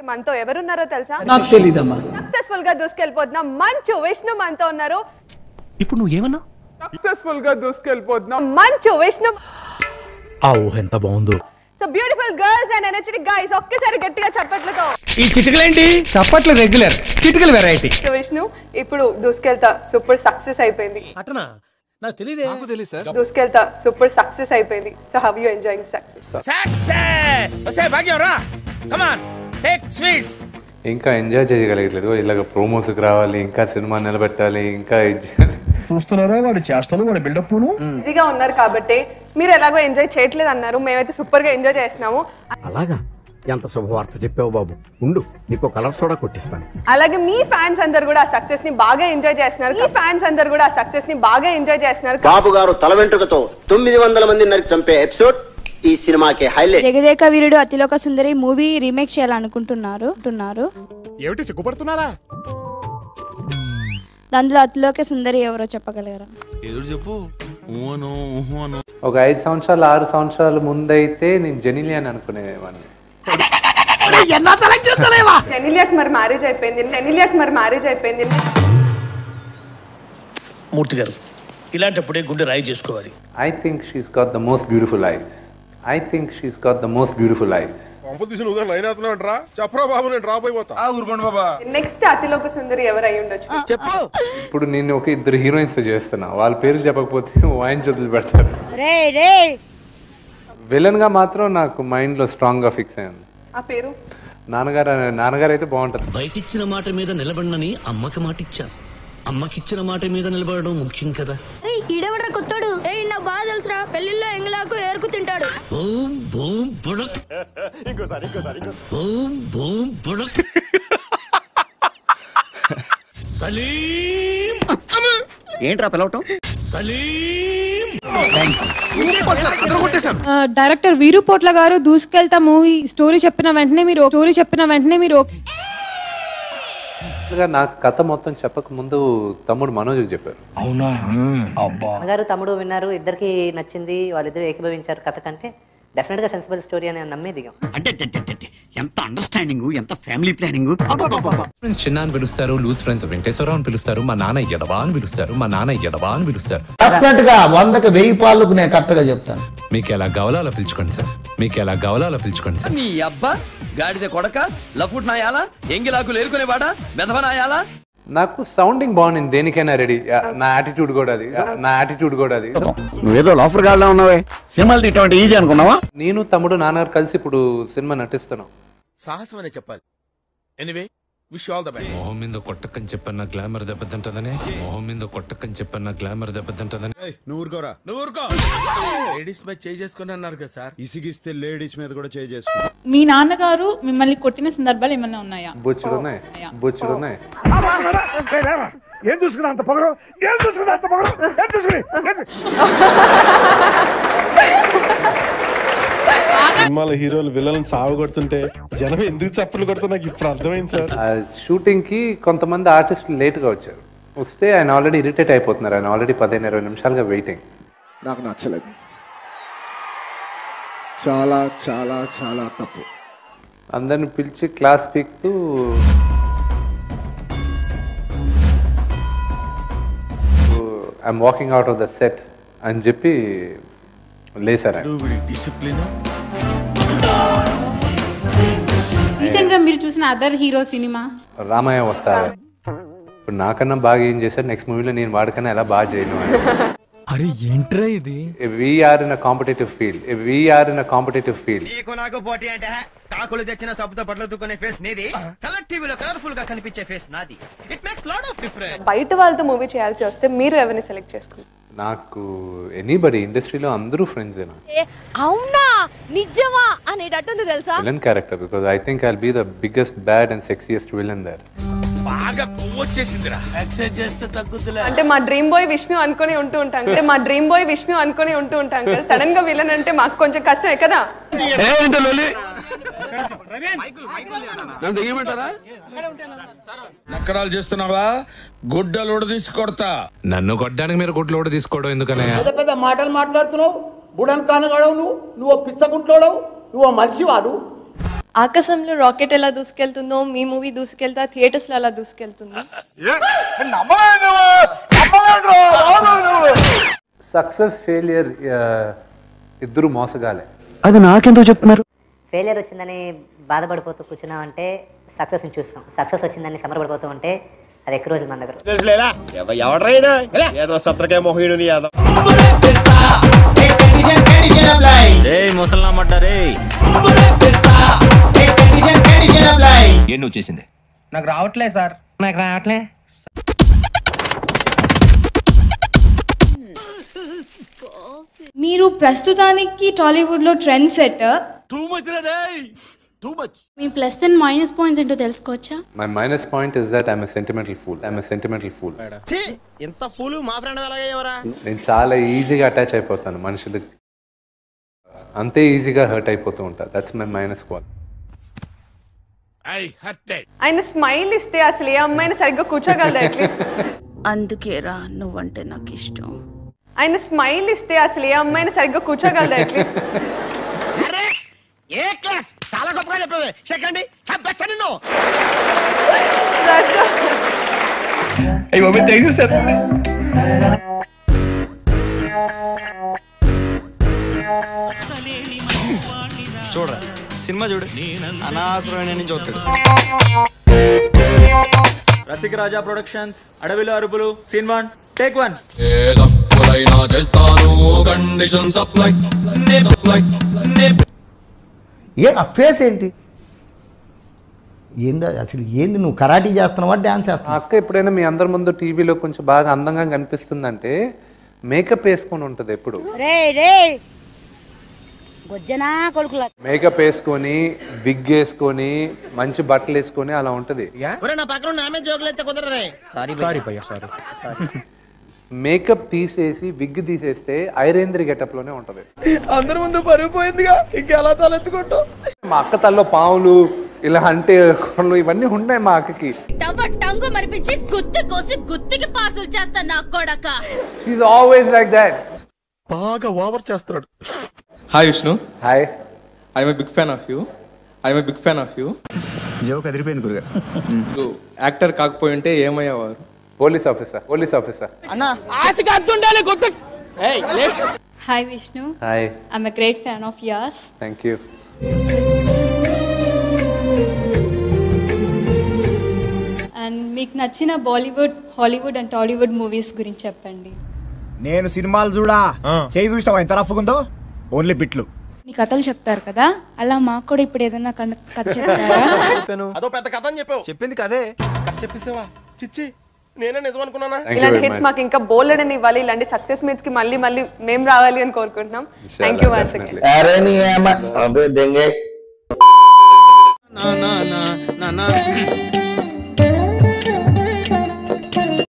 మనతో ఎవరున్నారో తెలుసా నాకు తెలీదమ్మా సక్సెస్ఫుల్ గా దూసుకెళ్ళిపోతున్న మంచు విష్ణు మనతో ఉన్నారు ఇప్పుడు నువ్వు ఏమన్నా సక్సెస్ఫుల్ గా దూసుకెళ్ళిపోతున్నాం మంచు విష్ణు ఆ ఊహ ఎంత బాగుందో so beautiful girls and energetic guys ఒక్కసారి గట్టిగా చప్పట్లతో ఈ చిటికలేంటి చప్పట్లు రెగ్యులర్ చిటికలు వెరైటీ సో విష్ణు ఇప్పుడు దూసుకెళ్తా సూపర్ సక్సెస్ అయిపోయింది అటనా నాకు తెలియదే నాకు తెలియదు సార్ దూసుకెళ్తా సూపర్ సక్సెస్ అయిపోయింది so how you enjoying success success భాగ్యం రా కమాన్ టేక్ స్వీట్స్ ఇంకా ఎంజాయ్ చేయగలగట్లేదు ఇలాగ ప్రోమోస్కి రావాలి ఇంకా సినిమా నిలబెట్టాలి ఇంకా ఇది చేయాలి. చూస్తున్నారా వాడి చేష్టలు వాడి బిల్డప్ బిజీగా ఉన్నారు కాబట్టి మీరు ఎలాగో ఎంజాయ్ చేయట్లేదు అన్నారు మేమైతే సూపర్ గా ఎంజాయ్ చేస్తున్నాము అలాగా ఎంత శుభవార్త చెప్పావు బాబు ఉండు నీకు కలర్ సోడా కొట్టిస్తాను అలాగే మీ ఫ్యాన్స్ అందరు కూడా ఆ సక్సెస్ ని బాగా ఎంజాయ్ చేస్తున్నారు మీ ఫ్యాన్స్ అందరు కూడా ఆ సక్సెస్ ని బాగా ఎంజాయ్ చేస్తున్నారు బాబు గారు తల వెంట్రుకతో తొమ్మిది వందల మంది నరికి చంపే ఎపిసోడ్ ఈ సినిమాకి highlight Jagadeka Veerudu Athiloka Sundari movie remake చేయాలనుకుంటున్నారు అంటున్నారు ఏమిటి సిగ్గుపడుతున్నారా దాంట్లో అతిలోక సుందరి ఎవరో చెప్పగలరా ఎదురు చెప్పు ఊహను ఊహను ఒక ఐదు సంవత్సరాలు ఆరు సంవత్సరాల ముందైతే నేను జెనిలి అని అనుకునేవాడిని జెనిలియాకి మరి మ్యారేజ్ అయిపోయింది జెనిలియాకి మరి మ్యారేజ్ అయిపోయింది మూర్తి గారు ఇలాంటప్పుడే గుండె రాయి చేసుకోవాలి I think she's got the most beautiful eyes I think she's got the most beautiful eyes next Athiloka Sundari ఎవరు అయి ఉండొచ్చు ఇప్పుడు నేను ఒక ఇద్దరు హీరోయిన్స్ చేస్తున్నా వాళ్ళ పేర్లు చెప్పకపోతే వాయిన్ వదిలి పెడతారు విలన్ గా మాత్రం నాకు మైండ్ లో స్ట్రాంగ్ గా ఫిక్స్ అయ్యాను ఆ పేరు నాన్నగారు నాన్నగారు అయితే బాగుంటది బయటిచ్చిన మాట మీద నిలబడినని అమ్మకి మాట ఇచ్చాను అమ్మకిచ్చిన మాట మీద నిలబడడం ముఖ్యం కదా ఈడెవడ్రా కొత్తాడు ఏ నాకు బాగా తెలుసురా పెళ్లిలో ఎంగలాకు ఏరుకు తింటాడు బూమ్ బూమ్ బుడక్ బూమ్ బూమ్ బుడక్ సలీం ఏంట్రా పిలవటం సలీం డైరెక్టర్ వీరు పోట్ల గారు దూసుకెళ్తా మూవీ స్టోరీ చెప్పిన వెంటనే మీరు స్టోరీ చెప్పిన వెంటనే మీరు గా నాకు కథ మొత్తం చెప్పక ముందు తమ్ముడు మనోజ్కి చెప్పారు గారు తమ్ముడు విన్నారు ఇద్దరికి నచ్చింది వాళ్ళిద్దరు ఏకీభవించారు కథ కంటే డెఫినెట్ గా సెన్సిబుల్ స్టోరీ అని నమ్మే దిగాం అంటే ఎంత అండర్స్టాండింగ్ ఎంత ఫ్యామిలీ ప్లానింగ్ ఫ్రెండ్స్ చిన్న అని పిలుస్తారు లూజ్ ఫ్రెండ్స్ వెంకటేశ్వరరావు అని పిలుస్తారు మా నాన్న ఎదవా అని పిలుస్తారు మా నాన్న ఎదవా అని పిలుస్తారు డెఫినెట్ గా వందకి వెయ్యి పాలకు నేను కరెక్ట్ గా చెప్తాను మీకు ఎలా కావాలో అలా పిలుచుకోండి సార్ మీకు ఎలా కావాలో అలా పిలుచుకోండి సార్ నీ అబ్బా గాడిద కొడక లఫుట్ నాయాలా ఎంగిలాకులు ఏరుకునేవాడా బెదవ నాయాలా నాకు సౌండింగ్ బాగుంది దేనికైనా రెడీ నా యాటిట్యూడ్ కూడా అది నా యాటిట్యూడ్ కూడా అది నువ్వేదో లోఫర్ గాడ్లా ఉన్నావే సినిమాలు తీయటం ఈజీ అనుకున్నావా నేను తమ్ముడు నాన్నగారు కలిసి ఇప్పుడు సినిమా నటిస్తున్నాం సాహసం అనే చెప్పాలి anyway wish all the best మొహం మీద కొట్టకని చెప్పన్న గ్లామర్ దెబ్బతింటదని మొహం మీద కొట్టకని చెప్పన్న గ్లామర్ దెబ్బతింటదని నువ్వు ఊరుకోరా నువ్వు ఊరుకో లేడీస్ మీద చేయి చేసుకుని అన్నారు కదా సార్ ఇసిగిస్తే లేడీస్ మీద కూడా చేయి చేసుకో మీ నాన్నగారు మిమ్మల్ని కొట్టిన సందర్భాలు ఏమైనా ఉన్నాయా బొచ్చులున్నాయి బొచ్చులున్నాయి ఏం చూసుకున్నా అంత పొగరు ఏం చూసుకున్నా అంత పొగరు ఏం చూసుకుని సినిమాల హీరోలు విలన్ సాగు కొడుతుంటే జనం ఎందుకు చప్పులు కొడుతున్నా నాకు ఇప్పుడు అర్థమైంది సార్ షూటింగ్ కి కొంతమంది ఆర్టిస్టులు లేట్ గా వచ్చారు వస్తే ఆయన ఆల్రెడీ ఇరిటేట్ అయిపోతున్నారు ఆయన ఆల్రెడీ పదిహేను ఇరవై నిమిషాలుగా వెయిటింగ్ నాకు నచ్చలేదు చాలా చాలా చాలా తప్పు అందరిని పిలిచి క్లాస్ పీక్తూ I'm walking out of the set అని చెప్పి లేసారు ఆయన డిసిప్లిన్ రీసెంట్ గా మీరు చూసిన అదర్ హీరో సినిమా రామయ్య వస్తారు ఇప్పుడు నాకన్నా బాగా ఏం చేశారు నెక్స్ట్ మూవీలో నేను వాడికన్నా ఎలా బాగా చేయను అరే ఏంట్రా ఇది we're in a competitive field we're in a competitive field నీకు నాకు పోటీ అంటే కాకులు తెచ్చిన సబ్బుతో బట్టలు దుక్కునే ఫేస్ నీది కలర్ టీవీలో కలర్ఫుల్ గా కనిపించే ఫేస్ నాది it makes lot of difference బయట వాళ్ళతో మూవీ చేయాల్సి వస్తే మీరు ఎవరిని సెలెక్ట్ చేసుకుంటారు నాకు ఎనీబడి ఇండస్ట్రీలో అందరూ ఫ్రెండ్స్ అవునా నిజమా అనేటట్టుంది తెలుసా villain character because I think I be the biggest bad and sexiest villain దర్ బాగా కొవ్వు వచ్చేసిందిరా ఎక్సైజ్ చేస్తే తగ్గుతులే అంటే మా డ్రీమ్ బాయ్ విష్ణు అనుకొని ఉంటూ ఉంటాం అంటే మా డ్రీమ్ బాయ్ విష్ణు అనుకొని ఉంటూ ఉంటాం కదా సడన్ గా విలన్ అంటే మాకు కొంచెం కష్టమే కదా నక్కడాలు చేస్తున్నావా గుడ్డలోడు తీసి కొడతా నన్ను కొట్టడానికి మీరు గుడ్లు కూడా తీసుకోవడం ఎందుకనయ్యా పెద్ద పెద్ద మాటలు మాట్లాడుతున్నావు బుడన్ కానగాడవు నువ్వు నువ్వు పిచ్చగుంట్లోడవు నువ్వు మనిషి వాడు ఆకాశంలో రాకెట్ ఎలా దూసుకెళ్తుందో మీ మూవీ దూసుకెళ్తా థియేటర్స్ లో అలా దూసుకెళ్తుంది సక్సెస్ ఫెయిలియర్ ఇద్దరు మోసగాలే అది నాకెందుకు చెప్తున్నారు ఫెయిలియర్ వచ్చిందని బాధపడిపోతూ కూర్చున్నామంటే సక్సెస్ని చూస్తాం సక్సెస్ వచ్చిందని సంబరపడిపోతూ ఉంటే అది ఎక్కువ రోజులు మన దగ్గర తెలుసులేలా ఎవడ్రైనా ఏదో సత్రకే మొహీడు నీ యాదవ్ ఏం నువ్వు చేసింది నాకు రావట్లే సార్ నాకు రావట్లే మీరు ప్రస్తుతానికి టాలీవుడ్ లో ట్రెండ్ సెటర్ టూ మచ్ రే టూ మచ్ మీ ప్లస్ అండ్ మైనస్ పాయింట్స్ ఏంటో తెలుసుకోవచ్చా my minus point is that I'm a sentimental fool I'm a sentimental fool ఇంత పూలు మా ఫ్రెండ్ ఎలాగయ్యవరా నేను చాలా ఈజీగా అటాచ్ అయిపోతాను మనుషులకి అంతే ఈజీగా హర్ట్ అయిపోతూ ఉంటా that's my minus point I hurted ఆయన స్మైల్ ఇస్తే అసలు ఏ అమ్మాయిని సరిగ్గా కూర్చోగలదా అట్లీస్ట్ అందుకేరా నువ్వంటే నాకు ఇష్టం ఆయన స్మైల్ ఇస్తే అసలు ఏ అమ్మాయిని సరిగ్గా కూర్చోగలదా అట్లీస్ట్ అరే ఏ క్లాస్ చాలా గొప్పగా చెప్పావే చెక్కండి చంపేస్తా నిన్ను అయ్యి బాబు థ్యాంక్ యూ సార్ చూడరా సినిమా చూడు అనవసరమైన నుంచి చూస్తాడు రసిక రాజా ప్రొడక్షన్స్ అడవిలో అరుపులు సీన్ వన్ టేక్ వన్ ఏ ఆ ఫేస్ ఏంటి ఏంది అసలు ఏంది నువ్వు కరాటీ చేస్తున్నావా డాన్స్ మా చేస్తున్నావా అక్క ఎప్పుడైనా మీ అందరి ముందు టీవీలో కొంచెం బాగా అందంగా కనిపిస్తుందంటే మేకప్ వేసుకొని ఉంటుంది ఎప్పుడు రే రే గొజ్జనా కొడుకుల మేకప్ వేసుకొని విగ్ వేసుకొని మంచి బట్టలు వేసుకొని అలా ఉంటది ఒరే నా పక్కన నామే జోకులు అయితే కుదరరే సారీ సారీ సారీ మేకప్ తీసేసి విగ్ తీసేస్తే ఐరేంద్రి గెటప్ లోనే ఉంటది అందరి ముందు పరుగు పోయిందిగా ఇంకెలా తలెత్తుకుంటావు మా అక్క తల్లో పాములు ఇలా అంటే కొనలు ఇవన్నీ ఉన్నాయి మా అక్కకి టవ టంగు మరిపించి గుత్తి కోసి గుత్తికి పార్సల్ చేస్తా నా కొడక షీఈ్ ఆల్వేస్ లైక్ దాట్ బాగా ఓవర్ చేస్తున్నాడు hi Vishnu hi I'm big fan of you I'm big fan of you joke అదిరిపోయింది గురుగారు యాక్టర్ కాకపోయి ఉంటే ఏమయ్యేవారు police officer police officer hi Vishnu hi I'm a great fan of yours thank you and మీకు నచ్చిన Bollywood Hollywood and Tollywood movies గురించి చెప్పండి నేను సినిమాలు చూడా చేయి చూసినావా ఎంత రఫ్గా ఉందో ఓన్లీ బిట్లు మీ కథలు చెప్తారు కదా అలా మాకు కూడా ఇప్పుడు ఏదైనా కథ కథ చెప్తారా అదో పెద్ద కథ అని చెప్పావు చెప్పింది కదే కథ చెప్పేసావా చిచ్చి నేనే నిజం అనుకున్నానా థ్యాంక్ యూ ఇలాంటి వెరీ హిట్స్ మచ్ మాకు ఇంకా బోల్డ్ అని ఇవ్వాలి ఇలాంటి సక్సెస్ మీట్స్ కి మళ్ళీ మళ్ళీ మేము రావాలి అని కోరుకుంటున్నాం థ్యాంక్ యూ వన్స్ అగైన్ అరే నీ ఏమ అబ్బే దెంగే నా నా నా నా నా